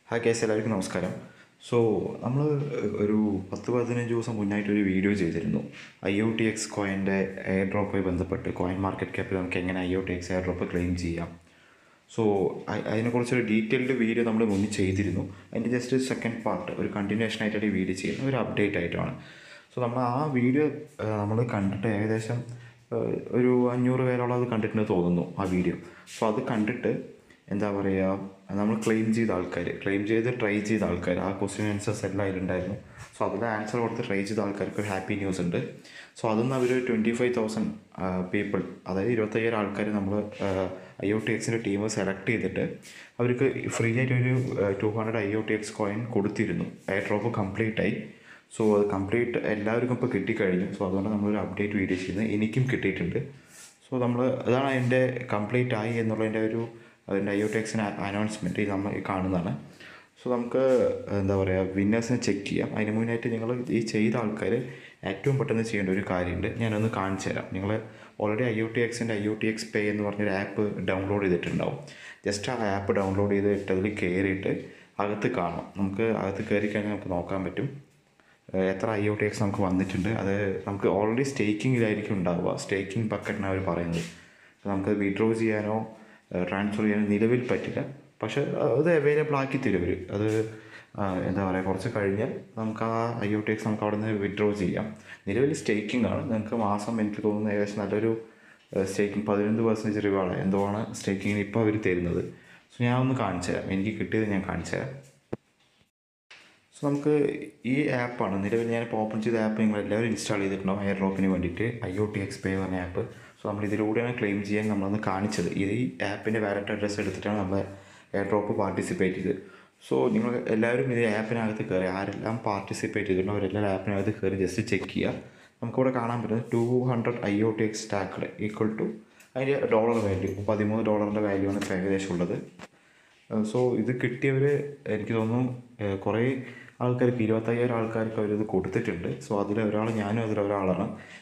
hi case എല്ലാവർക്കും നമസ്കാരം so നമ്മൾ ഒരു പത്ത് പതിനഞ്ച് ദിവസം മുന്നായിട്ട് ഒരു വീഡിയോ ചെയ്തിരുന്നു ഐ ഒ ടി എക്സ് കോയിൻ്റെ എയർ ഡ്രോപ്പുമായി ബന്ധപ്പെട്ട് കോയിൻ മാർക്കറ്റ് ക്യാപ്പിൽ നമുക്ക് എങ്ങനെ I O T X airdrop claim ചെയ്യാം സോ അതിനെക്കുറിച്ചൊരു ഡീറ്റെയിൽഡ് വീഡിയോ നമ്മൾ മുന്നിൽ ചെയ്തിരുന്നു അതിൻ്റെ ജസ്റ്റ് സെക്കൻഡ് പാർട്ട് ഒരു കണ്ടിന്യൂഷൻ ആയിട്ടാണ് ഈ വീഡിയോ ചെയ്യുന്നത് ഒരു അപ്ഡേറ്റ് ആയിട്ടാണ് സോ നമ്മൾ ആ വീഡിയോ നമ്മൾ കണ്ടിട്ട് ഏകദേശം ഏഹ്, ഒരു അഞ്ഞൂറ് പേരോളം അത് കണ്ടിട്ടുണ്ട് തോന്നുന്നു ആ വീഡിയോ സോ അത് കണ്ടിട്ട് എന്താ പറയുക നമ്മൾ ക്ലെയിം ചെയ്ത ആൾക്കാർ ക്ലെയിം ചെയ്ത് ട്രൈ ചെയ്ത ആൾക്കാർ ആ ക്വസ്റ്റ്യൻ ആൻസേഴ്സ് എല്ലാം അതിലുണ്ടായിരുന്നു സോ അതിൽ ആൻസർ കൊടുത്ത് ട്രൈ ചെയ്ത ആൾക്കാർക്ക് ഒരു ഹാപ്പി ന്യൂസ് ഉണ്ട് സോ അതിൽ അവർ ട്വൻറ്റി ഫൈവ് തൗസൻഡ് പീപ്പിൾ അതായത് ഇരുപത്തയ്യായിരം ആൾക്കാർ നമ്മൾ ഐ ഒ ടി എക്സിൻ്റെ ടീം സെലക്ട് ചെയ്തിട്ട് അവർക്ക് ഫ്രീ ആയിട്ട് ഒരു two hundred I O T X coin കൊടുത്തിരുന്നു എയർ ഡ്രോപ്പ് കംപ്ലീറ്റ് ആയി സോ അത് കംപ്ലീറ്റ് എല്ലാവർക്കും ഇപ്പോൾ കിട്ടിക്കഴിഞ്ഞു സോ അതുകൊണ്ട് നമ്മളൊരു അപ്ഡേറ്റ് വീഡിയോ ചെയ്യുന്നത് എനിക്കും കിട്ടിയിട്ടുണ്ട് സോ നമ്മൾ അതാണ് അതിൻ്റെ കംപ്ലീറ്റ് ആയി എന്നുള്ളതിൻ്റെ ഒരു അതിൻ്റെ ഐ ഒ ടി എക്സിന് അനൗൺസ്മെൻറ്റ് ഇത് നമ്മൾ ഈ കാണുന്നതാണ് സോ നമുക്ക് എന്താ പറയുക വിന്നേഴ്സിനെ ചെക്ക് ചെയ്യാം അതിന് മുന്നായിട്ട് നിങ്ങൾ ഈ ചെയ്ത ആൾക്കാർ ഏറ്റവും പെട്ടെന്ന് ചെയ്യേണ്ട ഒരു കാര്യമുണ്ട് ഞാനൊന്ന് കാണിച്ചു തരാം നിങ്ങൾ ഓൾറെഡി ഐ ഒ ടി എക്സിൻ്റെ I O T X pay എന്ന് പറഞ്ഞൊരു ആപ്പ് ഡൗൺലോഡ് ചെയ്തിട്ടുണ്ടാവും ജസ്റ്റ് ആ ആപ്പ് ഡൗൺലോഡ് ചെയ്തിട്ട് അതിൽ കയറിയിട്ട് അകത്ത് കാണാം നമുക്ക് അകത്ത് കയറി കഴിഞ്ഞാൽ നമുക്ക് നോക്കാൻ പറ്റും ഏഹ് എത്ര ഐ ഒ ടി എക്സ് നമുക്ക് വന്നിട്ടുണ്ട് അത് നമുക്ക് ഓൾറെഡി സ്റ്റേക്കിങ്ങിലായിരിക്കും ഉണ്ടാവുക സ്റ്റേക്കിംഗ് ബക്കറ്റിനാണ് അവർ പറയുന്നത് നമുക്ക് വിഡ്രോ ചെയ്യാനോ ട്രാൻസ്ഫർ ചെയ്യാനോ നിലവിൽ പറ്റില്ല പക്ഷേ അത് അവൈലബിൾ ആക്കി തരും അവർ അത് ആ, എന്താ പറയുക കുറച്ച് കഴിഞ്ഞാൽ നമുക്ക് ആ ഐ ഒ ടി എക്സ് നമുക്ക് അവിടെ നിന്ന് വിഡ്രോ ചെയ്യാം നിലവിൽ സ്റ്റേക്കിംഗ് ആണ് നിങ്ങൾക്ക് മാസം എനിക്ക് തോന്നുന്നു ഏകദേശം നല്ലൊരു സ്റ്റേക്കിംഗ് പതിനൊന്ന് പെർസെൻറ്റേജ് റിവാർഡ് എന്തോ ആണ് സ്റ്റേക്കിങ്ങിന് ഇപ്പോൾ അവർ തരുന്നത് സോ ഞാൻ ഒന്ന് കാണിച്ചു തരാം എനിക്ക് കിട്ടിയത് ഞാൻ കാണിച്ചു തരാം സോ നമുക്ക് ഈ ആപ്പാണ് നിലവിൽ ഞാനിപ്പോൾ ഓപ്പൺ ചെയ്ത ആപ്പ് നിങ്ങൾ എല്ലാവരും ഇൻസ്റ്റാൾ ചെയ്തിട്ടുണ്ടാവും എയർ ഡ്രോപ്പിന് വേണ്ടിയിട്ട് I O T X pay പറഞ്ഞ ആപ്പ് സോ നമ്മൾ ഇതിലൂടെയാണ് ക്ലെയിം ചെയ്യാൻ നമ്മളൊന്ന് കാണിച്ചത് ഇത് ഈ ആപ്പിൻ്റെ വാലറ്റ് അഡ്രസ്സ് എടുത്തിട്ടാണ് നമ്മൾ എയർ ഡ്രോപ്പ് പാർട്ടിസിപ്പേറ്റ് ചെയ്തത് സോ നിങ്ങൾ എല്ലാവരും ഇത് ആപ്പിനകത്ത് കയറി ആരെല്ലാം പാർട്ടിസിപ്പേറ്റ് ചെയ്തിട്ടുണ്ടോ അവരെല്ലാം ആപ്പിനകത്ത് കയറി ജസ്റ്റ് ചെക്ക് ചെയ്യുക നമുക്കിവിടെ കാണാൻ പറ്റുന്നത് two hundred I O T X staked equal to അതിൻ്റെ ഡോളർ വാല്യൂ പതിമൂന്ന് ഡോളറിൻ്റെ വാല്യൂ ആണ് ഇപ്പോൾ ഏകദേശം ഉള്ളത് സോ ഇത് കിട്ടിയവർ എനിക്ക് തോന്നുന്നു ഏഹ് കുറേ ആൾക്കാർക്ക് ഇരുപത്തയ്യായിരം ആൾക്കാർക്ക് അവരിത് കൊടുത്തിട്ടുണ്ട് സോ അതിൽ ഒരാൾ ഞാനും അതിലൊരാളാണ്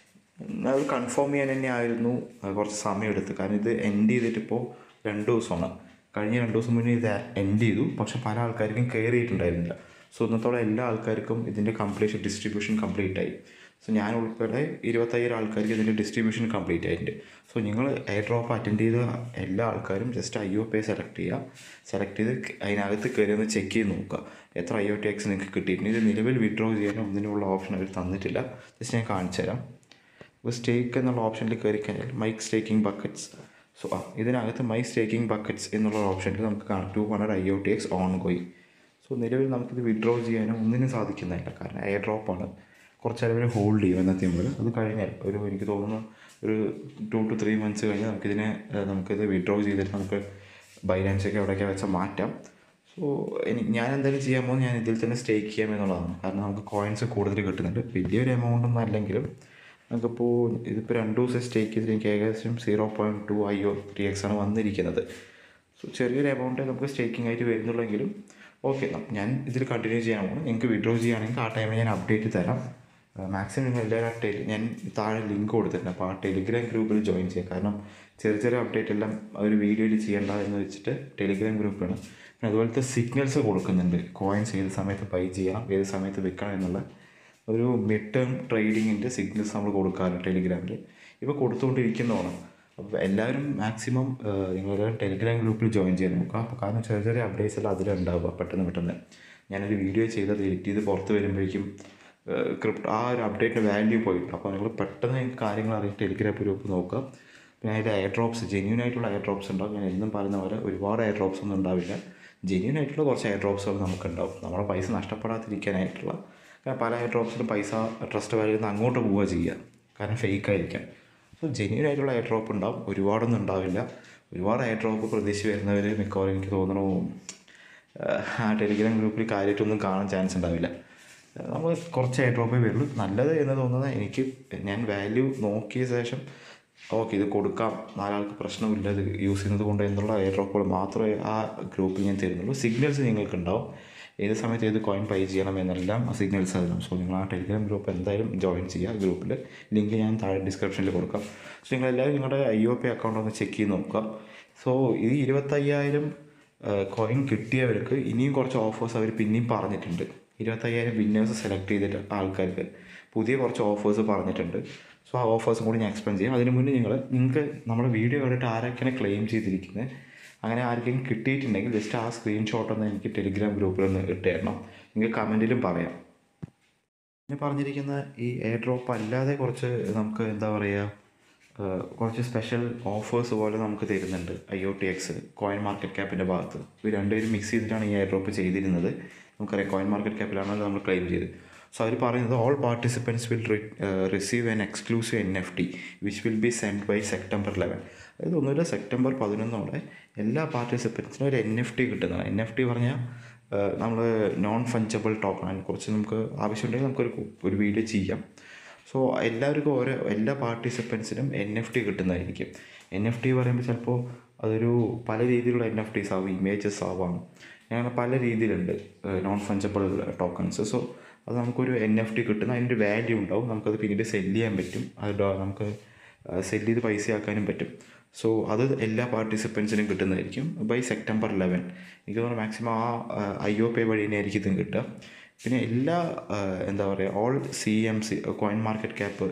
അത് കൺഫേം ചെയ്യാൻ തന്നെ ആയിരുന്നു ഏഹ് കുറച്ച് സമയം എടുത്ത് കാരണം ഇത് എൻഡ് ചെയ്തിട്ടിപ്പോൾ രണ്ട് ദിവസമാണ് കഴിഞ്ഞ രണ്ട് ദിവസം മുന്നേ ഇത് എൻഡ് ചെയ്തു പക്ഷെ പല ആൾക്കാർക്കും കയറിയിട്ടുണ്ടായിരുന്നില്ല സോ ഇന്നത്തോടെ എല്ലാ ആൾക്കാർക്കും ഇതിൻ്റെ കംപ്ലീഷൻ ഡിസ്ട്രിബ്യൂഷൻ കംപ്ലീറ്റ് ആയി സോ ഞാൻ ഉൾപ്പെടെ ഇരുപത്തയ്യായിരം ആൾക്കാർക്ക് ഇതിൻ്റെ ഡിസ്ട്രിബ്യൂഷൻ കംപ്ലീറ്റ് ആയിട്ടുണ്ട് സോ നിങ്ങൾ എയർ ഡ്രോപ്പ് അറ്റൻഡ് ചെയ്ത എല്ലാ ആൾക്കാരും just I O pay select ചെയ്യുക സെലക്ട് ചെയ്ത് അതിനകത്ത് കയറി ഒന്ന് ചെക്ക് ചെയ്ത് നോക്കുക എത്ര ഐ ഒ ടി എക്സ് നിങ്ങൾക്ക് കിട്ടിയിട്ടുണ്ട് ഇത് നിലവിൽ വിഡ്രോ ചെയ്യാനോ ഒന്നിനുള്ള ഓപ്ഷൻ അവർ തന്നിട്ടില്ല ജസ്റ്റ് ഞാൻ കാണിച്ചു തരാം ഇപ്പോൾ സ്റ്റേക്ക് എന്നുള്ള ഓപ്ഷനിൽ കയറി കഴിഞ്ഞാൽ മൈക്ക് സ്റ്റേക്കിംഗ് ബക്കറ്റ്സ് സോ ആ ഇതിനകത്ത് മൈ സ്റ്റേക്കിംഗ് ബക്കറ്റ്സ് എന്നുള്ള ഓപ്ഷനിൽ നമുക്ക് കാണാം two hundred I O T X ongoing so നിലവിൽ നമുക്കിത് വിഡ്രോ ചെയ്യാനോ ഒന്നിനും സാധിക്കുന്നില്ല കാരണം എയർ ഡ്രോപ്പാണ് കുറച്ച് നേരം ഇവർ ഹോൾഡ് ചെയ്യും എന്നത്തെ മുതൽ അത് കഴിഞ്ഞാൽ ഒരു എനിക്ക് തോന്നുന്നു ഒരു ടു ടു ത്രീ മന്ത്സ് കഴിഞ്ഞ് നമുക്കിതിനെ ഏഹ്, നമുക്കിത് വിഡ്രോ ചെയ്തിട്ട് നമുക്ക് ബൈനാൻസൊക്കെ എവിടെയൊക്കെ വെച്ചാൽ മാറ്റാം സോ എനിക്ക് ഞാൻ എന്തായാലും ചെയ്യാൻ പോകുന്നത് ഞാൻ ഇതിൽ തന്നെ സ്റ്റേക്ക് ചെയ്യാം എന്നുള്ളതാണ് കാരണം നമുക്ക് കോയിൻസ് കൂടുതൽ കിട്ടുന്നുണ്ട് വലിയൊരു എമൗണ്ട് ഒന്നും അല്ലെങ്കിലും നമുക്കിപ്പോൾ ഇതിപ്പോൾ രണ്ട് ദിവസം സ്റ്റേക്ക് ചെയ്തിട്ട് എനിക്ക് ഏകദേശം zero point two I O T X ആണ് വന്നിരിക്കുന്നത് സോ ചെറിയൊരു എമൗണ്ടേ നമുക്ക് സ്റ്റേക്കിംഗ് ആയിട്ട് വരുന്നുള്ളെങ്കിലും ഓക്കെ ഞാൻ ഇതിൽ കണ്ടിന്യൂ ചെയ്യാൻ പോകും നിങ്ങൾക്ക് വിഡ്രോ ചെയ്യുകയാണെങ്കിൽ ആ ടൈമിൽ ഞാൻ അപ്ഡേറ്റ് തരാം മാക്സിമം നിങ്ങൾ എല്ലാവരും ആ ടെലി ഞാൻ താഴെ ലിങ്ക് കൊടുത്തിട്ടുണ്ട് അപ്പോൾ ആ ടെലിഗ്രാം ഗ്രൂപ്പിൽ ജോയിൻ ചെയ്യുക കാരണം ചെറിയ ചെറിയ അപ്ഡേറ്റ് എല്ലാം ഒരു വീഡിയോയിൽ ചെയ്യേണ്ട എന്ന് വെച്ചിട്ട് ടെലിഗ്രാം ഗ്രൂപ്പാണ് പിന്നെ അതുപോലത്തെ സിഗ്നൽസ് കൊടുക്കുന്നുണ്ട് കോയിൻസ് ഏത് സമയത്ത് ബൈ ചെയ്യണം ഏത് സമയത്ത് വിൽക്കണം എന്നുള്ള ഒരു മിഡ് ടേം ട്രേഡിങ്ങിൻ്റെ സിഗ്നൽസ് നമ്മൾ കൊടുക്കാറുണ്ട് ടെലിഗ്രാമിൽ ഇപ്പോൾ കൊടുത്തുകൊണ്ടിരിക്കുന്നതാണ് അപ്പോൾ എല്ലാവരും മാക്സിമം നിങ്ങളെല്ലാവരും ടെലിഗ്രാം ഗ്രൂപ്പിൽ ജോയിൻ ചെയ്യാൻ നോക്കുക അപ്പോൾ കാരണം ചെറിയ ചെറിയ അപ്ഡേറ്റ്സ് എല്ലാം അതിലുണ്ടാവുക പെട്ടെന്ന് പെട്ടെന്ന് ഞാനൊരു വീഡിയോ ചെയ്ത് എഡിറ്റ് ചെയ്ത് പുറത്ത് വരുമ്പോഴേക്കും ക്രിപ്റ്റോ ആ ഒരു അപ്ഡേറ്റിൻ്റെ വാല്യൂ പോയിട്ട് അപ്പോൾ നിങ്ങൾ പെട്ടെന്ന് നിങ്ങൾക്ക് കാര്യങ്ങൾ അറിയാൻ ടെലിഗ്രാം ഗ്രൂപ്പ് നോക്കുക പിന്നെ അതിൻ്റെ എയർ ഡ്രോപ്സ് ജെന്യൂൻ ആയിട്ടുള്ള എയർ ഡ്രോപ്സ് ഉണ്ടാവും ഞാൻ എന്നും പറയുന്ന പോലെ ഒരുപാട് എയർ ഡ്രോപ്സ് ഒന്നും ഉണ്ടാവില്ല ജെന്യൂൻ ആയിട്ടുള്ള കുറച്ച് എയർ ഡ്രോപ്സുകൾ നമുക്കുണ്ടാവും നമ്മുടെ പൈസ നഷ്ടപ്പെടാതിരിക്കാനായിട്ടുള്ള കാരണം പല എയർ ഡ്രോപ്സിലും പൈസ ട്രസ്റ്റ് വാല്യൂ നിന്ന് അങ്ങോട്ട് പോവുക ചെയ്യുക കാരണം ഫേക്ക് ആയിരിക്കാം സോ ജെന്യൂൻ ആയിട്ടുള്ള എയർ ഡ്രോപ്പ് ഉണ്ടാവും ഒരുപാടൊന്നും ഉണ്ടാവില്ല ഒരുപാട് എയർ ഡ്രോപ്പ് പ്രതീക്ഷിച്ച് വരുന്നവർ മിക്കവാറും എനിക്ക് തോന്നുന്നു ഏഹ്, ആ ടെലിഗ്രാം ഗ്രൂപ്പിൽ കാര്യമായിട്ടൊന്നും കാണാൻ ചാൻസ് ഉണ്ടാവില്ല നമ്മൾ കുറച്ച് എയർ ഡ്രോപ്പേ വരുള്ളൂ നല്ലത് എന്ന് തോന്നുന്നത് എനിക്ക് ഞാൻ വാല്യൂ നോക്കിയ ശേഷം ഓക്കെ ഇത് കൊടുക്കാം നാലാൾക്ക് പ്രശ്നമില്ല ഇത് യൂസ് ചെയ്യുന്നത് കൊണ്ട് എന്നുള്ള എയർ ഡ്രോപ്പുകൾ മാത്രമേ ആ ഗ്രൂപ്പിൽ ഞാൻ തരുന്നുള്ളൂ സിഗ്നൽസ് നിങ്ങൾക്ക് ഉണ്ടാവും ഏത് സമയത്ത് ഏത് കോയിൻ പേ ചെയ്യണം എന്നെല്ലാം ആ സിഗ്നൽസ് അതിലും സോ നിങ്ങൾ ആ ടെലിഗ്രാം ഗ്രൂപ്പ് എന്തായാലും ജോയിൻ ചെയ്യുക ഗ്രൂപ്പിൽ ലിങ്ക് ഞാൻ താഴെ ഡിസ്ക്രിപ്ഷനിൽ കൊടുക്കാം സോ നിങ്ങളെല്ലാവരും നിങ്ങളുടെ ഐ ഒ പി അക്കൗണ്ട് ഒന്ന് ചെക്ക് ചെയ്ത് നോക്കുക സോ ഈ ഇരുപത്തയ്യായിരം കോയിൻ കിട്ടിയവർക്ക് ഇനിയും കുറച്ച് ഓഫേഴ്സ് അവർ പിന്നെയും പറഞ്ഞിട്ടുണ്ട് ഇരുപത്തയ്യായിരം വിന്നേഴ്സ് സെലക്ട് ചെയ്തിട്ട് ആൾക്കാർക്ക് പുതിയ കുറച്ച് ഓഫേഴ്സ് പറഞ്ഞിട്ടുണ്ട് സോ ആ ഓഫേഴ്സും കൂടി ഞാൻ എക്സ്പ്ലെയിൻ ചെയ്യും അതിന് മുന്നേ നിങ്ങൾ നിങ്ങൾക്ക് നമ്മുടെ വീഡിയോ കണ്ടിട്ട് ആരൊക്കെയാണ് ക്ലെയിം ചെയ്തിരിക്കുന്നത് അങ്ങനെ ആർക്കെങ്കിലും കിട്ടിയിട്ടുണ്ടെങ്കിൽ ജസ്റ്റ് ആ സ്ക്രീൻഷോട്ട് ഒന്ന് എനിക്ക് ടെലിഗ്രാം ഗ്രൂപ്പിൽ ഒന്ന് ഇട്ട് തരണം നിങ്ങൾക്ക് കമൻറ്റിലും പറയാം പിന്നെ പറഞ്ഞിരിക്കുന്ന ഈ എയർ ഡ്രോപ്പ് അല്ലാതെ കുറച്ച് നമുക്ക് എന്താ പറയുക ഏഹ് കുറച്ച് സ്പെഷ്യൽ ഓഫേഴ്സ് പോലെ നമുക്ക് തരുന്നുണ്ട് I O T X coin market ക്യാപ്പിൻ്റെ ഭാഗത്ത് ഇത് രണ്ടുപേരും മിക്സ് ചെയ്തിട്ടാണ് ഈ എയർ ഡ്രോപ്പ് ചെയ്തിരുന്നത് നമുക്കറിയാം കോയിൻ മാർക്കറ്റ് ക്യാപ്പിലാണ് നമ്മൾ ക്ലെയിം ചെയ്തത് സോ അവർ പറയുന്നത് all participants will receive an exclusive N F T which will be send by September eleven അതായത് ഒന്നുമില്ല സെപ്റ്റംബർ പതിനൊന്നോടെ എല്ലാ പാർട്ടിസിപ്പൻസിനും ഒരു എൻ എഫ് ടി കിട്ടുന്നതാണ് എൻ എഫ് ടി പറഞ്ഞാൽ നമ്മൾ നോൺ ഫഞ്ചബിൾ ടോക്കൺ അതിനെക്കുറിച്ച് നമുക്ക് ആവശ്യമുണ്ടെങ്കിൽ നമുക്കൊരു ഒരു വീഡിയോ ചെയ്യാം സോ എല്ലാവർക്കും ഓരോ എല്ലാ പാർട്ടിസിപ്പൻസിനും എൻ എഫ് ടി കിട്ടുന്നതായിരിക്കും എൻ എഫ് ടി പറയുമ്പോൾ ചിലപ്പോൾ അതൊരു പല രീതിയിലുള്ള എൻ എഫ് ടീസ് ആവും ഇമേജസ് ആവാം അങ്ങനെ പല രീതിയിലുണ്ട് നോൺ ഫഞ്ചബിൾ ടോക്കൺസ് സോ അത് നമുക്കൊരു എൻ എഫ് ടി കിട്ടുന്ന അതിൻ്റെ വാല്യൂ ഉണ്ടാവും നമുക്കത് പിന്നീട് സെല് ചെയ്യാൻ പറ്റും അത് നമുക്ക് സെല് ചെയ്ത് പൈസയാക്കാനും പറ്റും സോ അത് എല്ലാ പാർട്ടിസിപ്പൻസിനും കിട്ടുന്നതായിരിക്കും ബൈ സെപ്റ്റംബർ ലെവൻ എനിക്ക് തോന്നുന്നു മാക്സിമം ആ ഐ ഒ പേ വഴി തന്നെയായിരിക്കും ഇതും കിട്ടുക പിന്നെ എല്ലാ ആ, എന്താ പറയുക all C M C coin market cap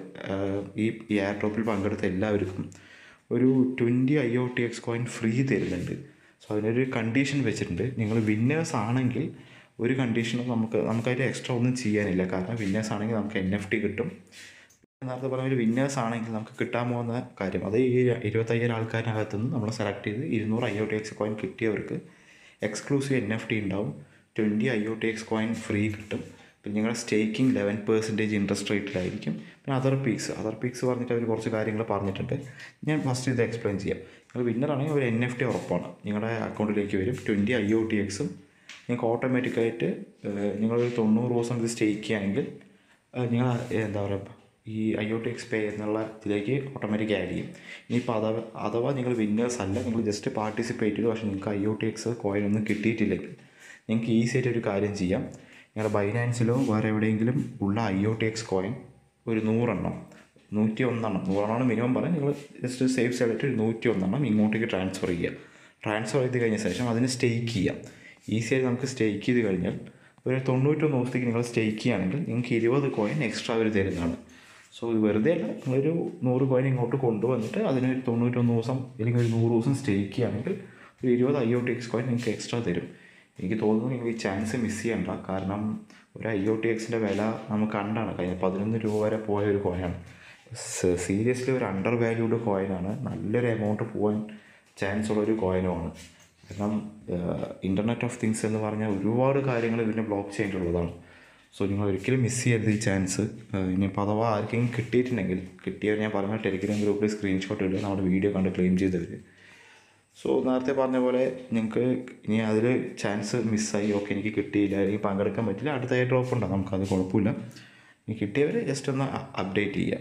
ഈ ഈ എയർ ഡ്രോപ്പിൽ പങ്കെടുത്ത എല്ലാവർക്കും ഒരു twenty I O T X coin free തരുന്നുണ്ട് സോ അതിനൊരു കണ്ടീഷൻ വെച്ചിട്ടുണ്ട് നിങ്ങൾ വിന്നേഴ്സ് ആണെങ്കിൽ ഒരു കണ്ടീഷനും നമുക്ക് നമുക്കതിൽ എക്സ്ട്രാ ഒന്നും ചെയ്യാനില്ല കാരണം വിന്നേഴ്സ് ആണെങ്കിൽ നമുക്ക് എൻ എഫ് ടി കിട്ടും നേരത്തെ പറഞ്ഞ ഒരു വിന്നേഴ്സ് ആണെങ്കിൽ നമുക്ക് കിട്ടാൻ പോകുന്ന കാര്യം അത് ഈ ഇരുപത്തയ്യായിരം ആൾക്കാരിനകത്ത് നിന്ന് നമ്മൾ സെലക്ട് ചെയ്ത് ഇരുന്നൂറ് I O T X coin കിട്ടിയവർക്ക് എക്സ്ക്ലൂസീവ് എൻ എഫ് ടി ഉണ്ടാവും twenty I O T X coin free കിട്ടും പിന്നെ നിങ്ങളുടെ സ്റ്റേക്കിംഗ് ലെവൻ പെർസെൻറ്റേജ് ഇൻട്രസ്റ്റ് റേറ്റിലായിരിക്കും പിന്നെ അതർ പീക്സ് അതർ പീക്സ് പറഞ്ഞിട്ട് അവർ കുറച്ച് കാര്യങ്ങൾ പറഞ്ഞിട്ടുണ്ട് ഞാൻ ഫസ്റ്റ് ഇത് എക്സ്പ്ലെയിൻ ചെയ്യാം നിങ്ങൾ വിന്നർ ആണെങ്കിൽ ഒരു എൻ എഫ് ടി ഉറപ്പാണ് നിങ്ങളുടെ അക്കൗണ്ടിലേക്ക് വരും ട്വൻറ്റി ഐ ഒ ടി എക്സും നിങ്ങൾക്ക് ഓട്ടോമാറ്റിക്കായിട്ട് നിങ്ങളൊരു തൊണ്ണൂറ് ദിവസം ഇത് സ്റ്റേക്ക് ചെയ്യുകയാണെങ്കിൽ നിങ്ങൾ എന്താ പറയുക ഈ I O T X pay എന്നുള്ള ഇതിലേക്ക് ഓട്ടോമാറ്റിക് ആഡ് ചെയ്യും ഇനിയിപ്പോൾ അഥവാ അഥവാ നിങ്ങൾ വിന്നേഴ്സ് അല്ല നിങ്ങൾ ജസ്റ്റ് പാർട്ടിസിപ്പേറ്റ് ചെയ്തു പക്ഷേ നിങ്ങൾക്ക് I O T X coin ഒന്നും കിട്ടിയിട്ടില്ലെങ്കിൽ നിങ്ങൾക്ക് ഈസി ആയിട്ട് ഒരു കാര്യം ചെയ്യാം നിങ്ങളുടെ ബൈനാൻസിലോ വേറെ എവിടെയെങ്കിലും ഉള്ള I O T X coin ഒരു നൂറെണ്ണം നൂറ്റി ഒന്നെണ്ണം നൂറെണ്ണം മിനിമം പറയാം നിങ്ങൾ ജസ്റ്റ് സേവ് ചെയ്തിട്ട് ഒരു നൂറ്റി ഒന്നെണ്ണം ഇങ്ങോട്ടേക്ക് ട്രാൻസ്ഫർ ചെയ്യുക ട്രാൻസ്ഫർ ചെയ്ത് കഴിഞ്ഞ ശേഷം അതിന് സ്റ്റേക്ക് ചെയ്യാം ഈസി ആയിട്ട് നമുക്ക് സ്റ്റേക്ക് ചെയ്ത് കഴിഞ്ഞാൽ ഒരു തൊണ്ണൂറ്റൊന്ന് ദിവസത്തേക്ക് നിങ്ങൾ സ്റ്റേക്ക് ചെയ്യുകയാണെങ്കിൽ നിങ്ങൾക്ക് ഇരുപത് കോയിൻ എക്സ്ട്രാ അവർ തരുന്നതാണ് സോ ഇത് വെറുതെ അല്ല നിങ്ങളൊരു നൂറ് കോയിൻ ഇങ്ങോട്ട് കൊണ്ടുവന്നിട്ട് അതിനൊരു തൊണ്ണൂറ്റൊന്ന് ദിവസം അല്ലെങ്കിൽ ഒരു നൂറ് ദിവസം സ്റ്റേക്ക് ചെയ്യുകയാണെങ്കിൽ ഒരു ഇരുപത് I O T X coin നിങ്ങൾക്ക് എക്സ്ട്രാ തരും എനിക്ക് തോന്നുന്നു നിങ്ങൾ ഈ ചാൻസ് മിസ് ചെയ്യണ്ട കാരണം ഒരു ഐ ഒ ടി എക്സിൻ്റെ വില നമുക്ക് കണ്ടാണ് കഴിഞ്ഞ പതിനൊന്ന് രൂപ വരെ പോയ ഒരു കോയിനാണ് സീരിയസ്ലി ഒരു അണ്ടർ വാല്യൂഡ് കോയിനാണ് നല്ലൊരു എമൗണ്ട് പോകാൻ ചാൻസ് ഉള്ള ഒരു കോയിനുമാണ് കാരണം ഇൻ്റർനെറ്റ് ഓഫ് തിങ്സ് എന്ന് പറഞ്ഞാൽ ഒരുപാട് കാര്യങ്ങൾ ഇതിൻ്റെ ബ്ലോക്ക് ചെയ്തിട്ടുള്ളതാണ് സോ നിങ്ങൾ ഒരിക്കലും മിസ് ചെയ്യരുത് ഈ ചാൻസ് ഇനിയിപ്പോൾ അഥവാ ആർക്കെങ്കിലും കിട്ടിയിട്ടുണ്ടെങ്കിൽ കിട്ടിയവർ ഞാൻ പറഞ്ഞ ടെലിഗ്രാം ഗ്രൂപ്പിൽ സ്ക്രീൻഷോട്ട് ഇടുക നമ്മുടെ വീഡിയോ കണ്ട് ക്ലെയിം ചെയ്തവർ സോ നേരത്തെ പറഞ്ഞ പോലെ നിങ്ങൾക്ക് ഇനി അതിൽ ചാൻസ് മിസ്സായി ഓക്കെ എനിക്ക് കിട്ടിയില്ല അല്ലെങ്കിൽ പങ്കെടുക്കാൻ പറ്റില്ല അടുത്ത ഡ്രോപ്പ് ഉണ്ടാകും നമുക്കത് കുഴപ്പമില്ല ഇനി കിട്ടിയവർ ജസ്റ്റ് ഒന്ന് അപ്ഡേറ്റ് ചെയ്യുക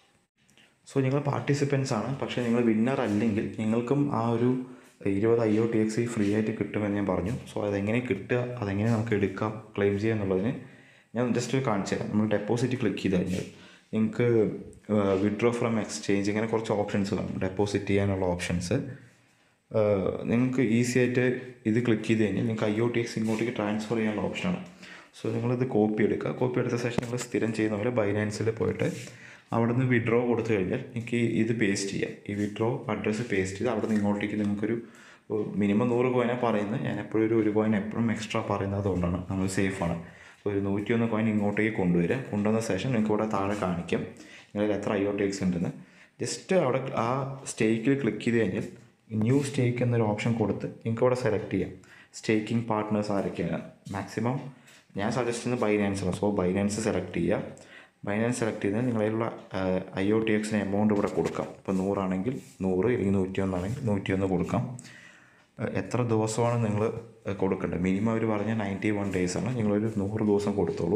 സോ നിങ്ങൾ പാർട്ടിസിപ്പൻസ് ആണ് പക്ഷേ നിങ്ങൾ വിന്നർ അല്ലെങ്കിൽ നിങ്ങൾക്കും ആ ഒരു ഇരുപത് I O T X free ആയിട്ട് കിട്ടുമെന്ന് ഞാൻ പറഞ്ഞു സോ അതെങ്ങനെ കിട്ടുക അതെങ്ങനെ നമുക്ക് എടുക്കാം ക്ലെയിം ചെയ്യുക എന്നുള്ളതിന് ഞാൻ ജസ്റ്റ് കാണിച്ചു തരാം നമ്മൾ ഡെപ്പോസിറ്റ് ക്ലിക്ക് ചെയ്ത് കഴിഞ്ഞാൽ നിങ്ങൾക്ക് വിഡ്രോ ഫ്രം എക്സ്ചേഞ്ച് ഇങ്ങനെ കുറച്ച് ഓപ്ഷൻസ് കാണും ഡെപ്പോസിറ്റ് ചെയ്യാനുള്ള ഓപ്ഷൻസ് നിങ്ങൾക്ക് ഈസി ആയിട്ട് ഇത് ക്ലിക്ക് ചെയ്ത് കഴിഞ്ഞാൽ നിങ്ങൾക്ക് ഐ ഒ ടി എക്സ് ഇങ്ങോട്ടേക്ക് ട്രാൻസ്ഫർ ചെയ്യാനുള്ള ഓപ്ഷനാണ് സോ നിങ്ങളിത് കോപ്പി എടുക്കുക കോപ്പി എടുത്ത ശേഷം നിങ്ങൾ സ്ഥിരം ചെയ്യുന്ന പോലെ ബൈനാൻസിൽ പോയിട്ട് അവിടെ നിന്ന് വിഡ്രോ കൊടുത്തു കഴിഞ്ഞാൽ എനിക്ക് ഇത് പേസ്റ്റ് ചെയ്യാം ഈ വിഡ്രോ അഡ്രസ്സ് പേസ്റ്റ് ചെയ്ത് അവിടെ നിന്ന് ഇങ്ങോട്ടേക്ക് നിങ്ങൾക്കൊരു മിനിമം നൂറ് കോയിനാണ് പറയുന്നത് ഞാൻ എപ്പോഴും ഒരു ഒരു കോയിൻ എപ്പോഴും എക്സ്ട്രാ പറയുന്നത് അതുകൊണ്ടാണ് നമ്മൾ സേഫാണ് ഒരു നൂറ്റിയൊന്ന് കോയിൻ ഇങ്ങോട്ടേക്ക് കൊണ്ടുവരിക കൊണ്ടുവന്ന ശേഷം നിങ്ങൾക്ക് ഇവിടെ താഴെ കാണിക്കാം നിങ്ങളിൽ എത്ര ഐ ഒ ടി എക്സ് ഉണ്ടെന്ന് ജസ്റ്റ് അവിടെ ആ സ്റ്റേക്കിൽ ക്ലിക്ക് ചെയ്ത് കഴിഞ്ഞാൽ ന്യൂ സ്റ്റേക്ക് എന്നൊരു ഓപ്ഷൻ കൊടുത്ത് നിങ്ങൾക്ക് ഇവിടെ സെലക്ട് ചെയ്യാം സ്റ്റേക്കിംഗ് പാർട്ട്നേഴ്സ് ആരൊക്കെയാണ് മാക്സിമം ഞാൻ സജസ്റ്റ് ചെയ്യുന്നത് ബൈനാൻസാണ് സോ ബൈനാൻസ് സെലക്ട് ചെയ്യുക ബൈനാൻസ് സെലക്ട് ചെയ്താൽ നിങ്ങളിലുള്ള ഐ ഒ ടി എക്സിന് എമൗണ്ട് ഇവിടെ കൊടുക്കാം ഇപ്പോൾ നൂറാണെങ്കിൽ നൂറ് അല്ലെങ്കിൽ നൂറ്റി ഒന്നാണെങ്കിൽ നൂറ്റി ഒന്ന് കൊടുക്കാം ഏഹ് എത്ര ദിവസമാണ് നിങ്ങൾ കൊടുക്കേണ്ടത് മിനിമം അവർ പറഞ്ഞ നയൻറ്റി വൺ ഡേയ്സ് ആണ് നിങ്ങളൊരു നൂറ് ദിവസം കൊടുത്തോളൂ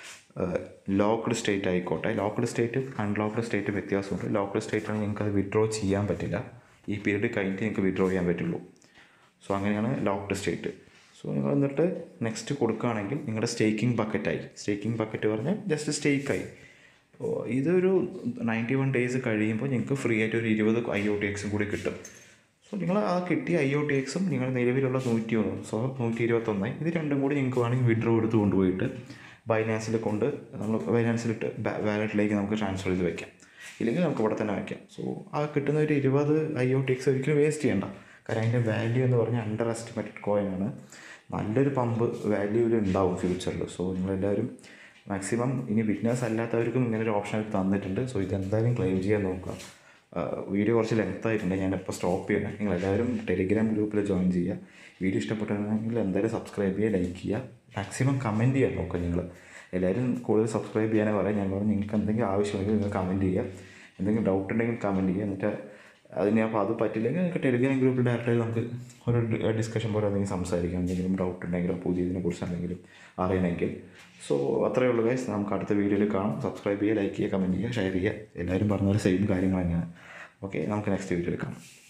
ലോക്ക്ഡ് സ്റ്റേറ്റ് ആയിക്കോട്ടെ ലോക്ക്ഡ് സ്റ്റേറ്റും അൺലോക്ക്ഡ് സ്റ്റേറ്റും വ്യത്യാസമുണ്ട് ലോക്ക്ഡ് സ്റ്റേറ്റാണെങ്കിൽ നിങ്ങൾക്ക് അത് വിഡ്രോ ചെയ്യാൻ പറ്റില്ല ഈ പീരീഡ് കഴിഞ്ഞിട്ട് നിങ്ങൾക്ക് വിഡ്രോ ചെയ്യാൻ പറ്റുള്ളൂ സോ അങ്ങനെയാണ് ലോക്ക്ഡ് സ്റ്റേറ്റ് സോ നിങ്ങൾ എന്നിട്ട് നെക്സ്റ്റ് കൊടുക്കുകയാണെങ്കിൽ നിങ്ങളുടെ സ്റ്റേക്കിംഗ് ബക്കറ്റായി സ്റ്റേക്കിംഗ് ബക്കറ്റ് പറഞ്ഞാൽ ജസ്റ്റ് സ്റ്റേക്കായി അപ്പോൾ ഇതൊരു നയൻറ്റി വൺ ഡേയ്സ് കഴിയുമ്പോൾ നിങ്ങൾക്ക് ഫ്രീ ആയിട്ട് ഒരു ഇരുപത് ഐ ഒ ടി എക്സും കൂടി കിട്ടും സോ സോ നിങ്ങൾ ആ കിട്ടിയ ഐ ഒ ടി എക്സും നിങ്ങൾ നിലവിലുള്ള നൂറ്റി ഒന്ന് സോ നൂറ്റി ഇരുപത്തൊന്ന് ഇത് രണ്ടും കൂടി നിങ്ങൾക്ക് വേണമെങ്കിൽ വിഡ്രോ എടുത്ത് കൊണ്ടുപോയിട്ട് ബൈനാൻസിൽ കൊണ്ട് നമ്മൾ ബൈനാൻസിലിട്ട് വാലറ്റിലേക്ക് നമുക്ക് ട്രാൻസ്ഫർ ചെയ്ത് വെക്കാം ഇല്ലെങ്കിൽ നമുക്ക് ഇവിടെ തന്നെ വയ്ക്കാം സോ ആ കിട്ടുന്ന ഒരു ഇരുപത് ഐ ഒ ടി എക്സ് ഒരിക്കലും വേസ്റ്റ് ചെയ്യണ്ട കാരണം അതിൻ്റെ വാല്യൂ എന്ന് പറഞ്ഞാൽ അണ്ടർ എസ്റ്റിമേറ്റഡ് കോയിനാണ് നല്ലൊരു പമ്പ് വാല്യൂവിൽ ഉണ്ടാവും ഫ്യൂച്ചറിൽ സോ നിങ്ങളെല്ലാവരും മാക്സിമം ഇനി ബിഗ്നേഴ്സ് അല്ലാത്തവർക്കും ഇങ്ങനെ ഒരു ഓപ്ഷൻ തന്നിട്ടുണ്ട് സോ ഇതെന്തായാലും ക്ലെയിം ചെയ്യാൻ നോക്കുക വീഡിയോ കുറച്ച് ലെങ്ത് ആയിട്ടുണ്ട് ഞാനിപ്പോൾ സ്റ്റോപ്പ് ചെയ്യണം നിങ്ങൾ എല്ലാവരും ടെലിഗ്രാം ഗ്രൂപ്പിൽ ജോയിൻ ചെയ്യുക വീഡിയോ ഇഷ്ടപ്പെട്ടിട്ടുണ്ടെങ്കിൽ എന്തായാലും സബ്സ്ക്രൈബ് ചെയ്യുക ലൈക്ക് ചെയ്യുക മാക്സിമം കമൻറ്റ് ചെയ്യാൻ നോക്കുക നിങ്ങൾ എല്ലാവരും കൂടുതൽ സബ്സ്ക്രൈബ് ചെയ്യാനേ പറയാം ഞാൻ പറഞ്ഞു നിങ്ങൾക്ക് എന്തെങ്കിലും ആവശ്യമുണ്ടെങ്കിൽ നിങ്ങൾ കമൻറ്റ് ചെയ്യുക എന്തെങ്കിലും ഡൗട്ട് ഉണ്ടെങ്കിൽ കമൻറ്റ് ചെയ്യുക എന്നിട്ട് അതിന് അപ്പോൾ അത് പറ്റില്ലെങ്കിൽ നിങ്ങൾക്ക് ടെലിഗ്രാം ഗ്രൂപ്പിൽ ഡയറക്റ്റായി നമുക്ക് ഒരു ഡിസ്കഷൻ പോലെ എന്തെങ്കിലും സംസാരിക്കാം എന്തെങ്കിലും ഡൗട്ട് ഉണ്ടെങ്കിലോ പുതിയതിനെ കുറിച്ച് എന്തെങ്കിലും അറിയണമെങ്കിൽ സോ അത്രയേ ഉള്ളൂ ഗൈസ് നമുക്ക് അടുത്ത വീഡിയോയിൽ കാണാം സബ്സ്ക്രൈബ് ചെയ്യുക ലൈക്ക് ചെയ്യുക കമൻറ്റ് ചെയ്യുക ഷെയർ ചെയ്യുക എല്ലാവരും പറഞ്ഞ പോലെ സെയിം കാര്യങ്ങൾ തന്നെയാണ് ഓക്കെ നമുക്ക് നെക്സ്റ്റ് വീഡിയോയിൽ കാണാം